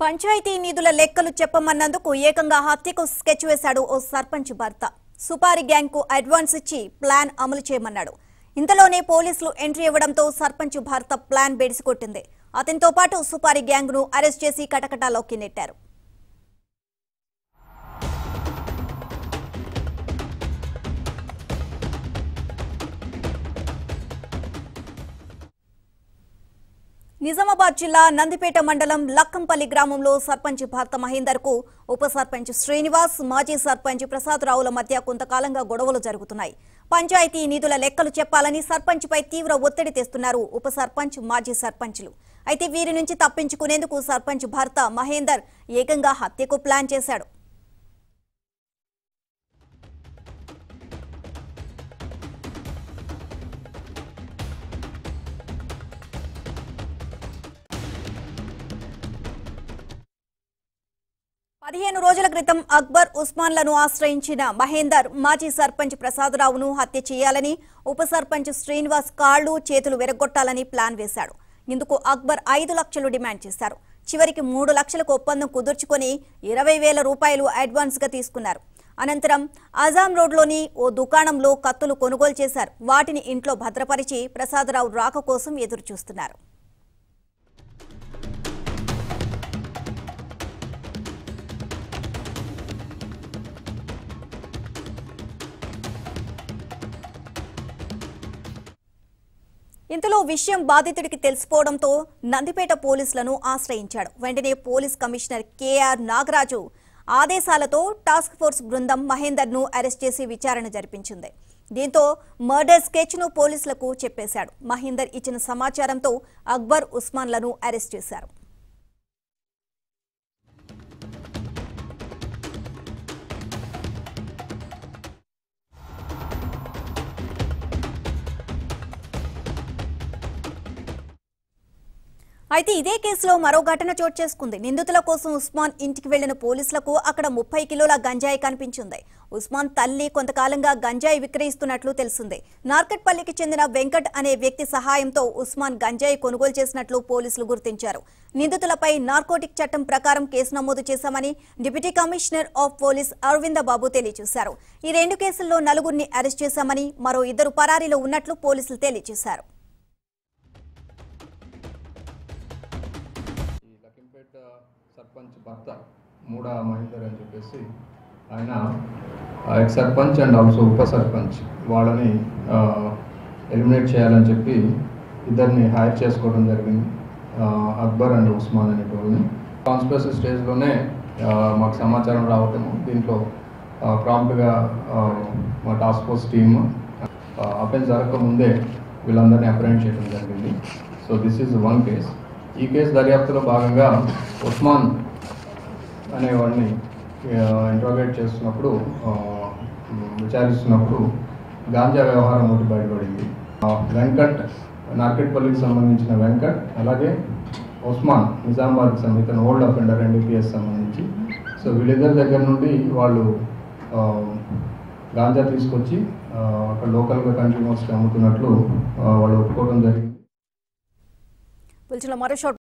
పంచాయతీ నిధుల లెక్కలు చెప్పమన్నందుకు ఏకంగా హత్యకు స్కెచ్ వేశాడు ఓ సర్పంచ్ భర్త సుపారి గ్యాంగ్ కు అడ్వాన్స్ ఇచ్చి ప్లాన్ అమలు చేయమన్నాడు ఇంతలోనే పోలీసులు ఎంట్రీ ఇవ్వడంతో సర్పంచ్ భర్త ప్లాన్ బెడిసికొట్టింది అతనితో పాటు సుపారి గ్యాంగ్ ను అరెస్ట్ చేసి కటకటాలోకి నెట్టారు నిజామాబాద్ జిల్లా నందిపేట మండలం లక్కంపల్లి గ్రామంలో సర్పంచ్ భర్త మహేందర్ కు ఉప సర్పంచ్ శ్రీనివాస్ మాజీ సర్పంచ్ ప్రసాద్ రావుల మధ్య కొంతకాలంగా గొడవలు జరుగుతున్నాయి పంచాయతీ నిధుల లెక్కలు చెప్పాలని సర్పంచ్ పై తీవ్ర ఒత్తిడి తెస్తున్నారు ఉప సర్పంచ్ మాజీ సర్పంచ్లు అయితే వీరి నుంచి తప్పించుకునేందుకు సర్పంచ్ భర్త మహేందర్ ఏకంగా హత్యకు ప్లాన్ చేశాడు పదిహేను రోజుల క్రితం అక్బర్ ఉస్మాన్లను ఆశ్రయించిన మహేందర్ మాజీ సర్పంచ్ ప్రసాదరావును హత్య చేయాలని ఉప సర్పంచ్ శ్రీనివాస్ కాళ్లు చేతులు విరగొట్టాలని ప్లాన్ వేశాడు ఇందుకు అక్బర్ ఐదు లక్షలు డిమాండ్ చేశారు చివరికి మూడు లక్షలకు ఒప్పందం కుదుర్చుకొని ఇరవై వేల రూపాయలు అడ్వాన్స్ గా తీసుకున్నారు అనంతరం అజాం రోడ్లోని ఓ దుకాణంలో కత్తులు కొనుగోలు చేశారు వాటిని ఇంట్లో భద్రపరిచి ప్రసాదరావు రాక కోసం ఎదురు చూస్తున్నారు ఇంతలో విషయం బాధితుడికి తెలిసిపోవడంతో నందిపేట పోలీసులను ఆశ్రయించాడు వెంటనే పోలీస్ కమిషనర్ కేఆర్ నాగరాజు ఆదేశాలతో టాస్క్ ఫోర్స్ బృందం మహేందర్ ను అరెస్ట్ చేసి విచారణ జరిపించింది దీంతో మర్డర్ స్కెచ్ ను పోలీసులకు చెప్పేశాడు మహేందర్ ఇచ్చిన సమాచారంతో అక్బర్ ఉస్మాన్లను అరెస్ట్ చేశారు అయితే ఇదే కేసులో మరో ఘటన చోటు చేసుకుంది నిందితుల కోసం ఉస్మాన్ ఇంటికి వెళ్లిన పోలీసులకు అక్కడ ముప్పై కిలోల గంజాయి కనిపించింది ఉస్మాన్ తల్లి కొంతకాలంగా గంజాయి విక్రయిస్తున్నట్లు తెలిసింది నార్కట్పల్లికి చెందిన వెంకట్ అనే వ్యక్తి సహాయంతో ఉస్మాన్ గంజాయి కొనుగోలు చేసినట్లు పోలీసులు గుర్తించారు నిందితులపై నార్కోటిక్ చట్టం ప్రకారం కేసు నమోదు చేశామని deputy commissioner of police Aravinda Babu తెలియజేశారు ఈ రెండు కేసుల్లో నలుగురిని అరెస్ట్ చేశామని మరో ఇద్దరు పరారీలో ఉన్నట్లు పోలీసులు తెలియజేశారు ఈ లకింపేట సర్పంచ్ భర్త మూడా మహేందర్ అని చెప్పేసి ఆయన ఎక్స్ సర్పంచ్ అండ్ ఆల్సో ఉప సర్పంచ్ వాళ్ళని ఎలిమినేట్ చేయాలని చెప్పి ఇద్దరిని హైర్ చేసుకోవడం జరిగింది ఆ, అక్బర్ అండ్ ఉస్మాన్ అనేటోళ్ళని కాన్స్పిరసీ స్టేజ్లోనే ఆ, మాకు సమాచారం రావటము దీంట్లో ప్రాంప్ట్గా మా టాస్క్ ఫోర్స్ టీమ్ అఫెన్స్ జరగకముందే వీళ్ళందరినీ అప్రెంట్ చేయడం జరిగింది so this is one case ఈ కేసు దర్యాప్తులో భాగంగా ఉస్మాన్ అనేవాడిని ఇంట్రోగేట్ చేస్తున్నప్పుడు ఆ, విచారిస్తున్నప్పుడు గాంజా వ్యవహారం ఒకటి బయటపడింది ఆ, వెంకట్ నార్కెట్పల్లికి సంబంధించిన వెంకట్ అలాగే ఉస్మాన్ నిజామాబాద్కి సంబంధించిన ఓల్డ్ అఫెండర్ ఎన్డీపీఎస్ సంబంధించి సో వీళ్ళిద్దరి దగ్గర నుండి వాళ్ళు ఆ, గాంజా తీసుకొచ్చి ఆ, అక్కడ లోకల్గా కన్జ్యూమర్స్కి అమ్ముతున్నట్లు ఆ, వాళ్ళు ఒప్పుకోవడం జరిగింది పులిచిలో మరో షాట్